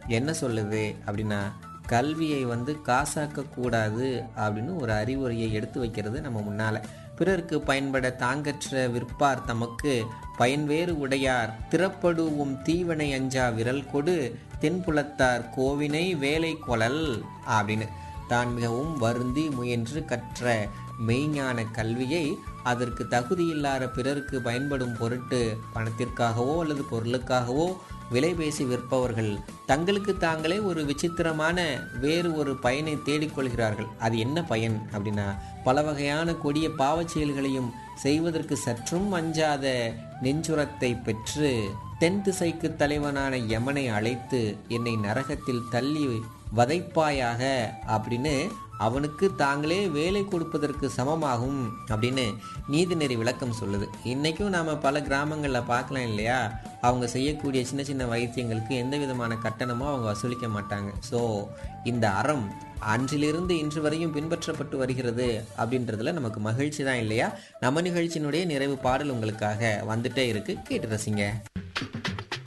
என்ன சொல்லுது அப்படின்னா கல்வியை வந்து காசாக்க கூடாது அப்படின்னு ஒரு அறிவுரையை எடுத்து வைக்கிறது நம்ம முன்னால பிறருக்கு பயன்பட தாங்கற்ற விற்பார் தமக்கு பயன்வேறு உடையார் திறப்படுவும் தீவனை அஞ்சா விரல் கொடு தென்புலத்தார் கோவினை வேலை கொளல் அப்படின்னு தான் மிகவும் வருந்தி முயன்று கற்ற மெய்ஞான கல்வியை அதற்கு தகுதியில்லாத பிறருக்கு பயன்படும் பொருட்டு பணத்திற்காகவோ அல்லது பொருளுக்காகவோ விலை பேசி விற்பவர்கள் தங்களுக்கு தாங்களே ஒரு விசித்திரமான வேறு ஒரு பயனை தேடிக்கொள்கிறார்கள் அது என்ன பயன் அப்படின்னா பல வகையான கொடிய பாவச் செயல்களையும் செய்வதற்கு சற்றும் அஞ்சாத நெஞ்சுரத்தை பெற்று தென் திசைக்கு தலைவனான யமனை அழைத்து என்னை நரகத்தில் தள்ளி வதைப்பாயாக அப்படின்னு அவனுக்கு தாங்களே வேலை கொடுப்பதற்கு சமமாகும் அப்படின்னு நீதிநெறி விளக்கம் சொல்லுது இன்றைக்கும் நாம் பல கிராமங்களில் பார்க்கலாம் இல்லையா அவங்க செய்யக்கூடிய சின்ன சின்ன வைத்தியங்களுக்கு எந்த விதமான கட்டணமும் அவங்க வசூலிக்க மாட்டாங்க ஸோ இந்த அறம் அன்றிலிருந்து இன்று வரையும் பின்பற்றப்பட்டு வருகிறது அப்படின்றதுல நமக்கு மகிழ்ச்சி தான் இல்லையா நம்ம நிகழ்ச்சியினுடைய நிறைவு பாடல் உங்களுக்காக வந்துட்டே இருக்கு கேட்டு ரசிங்க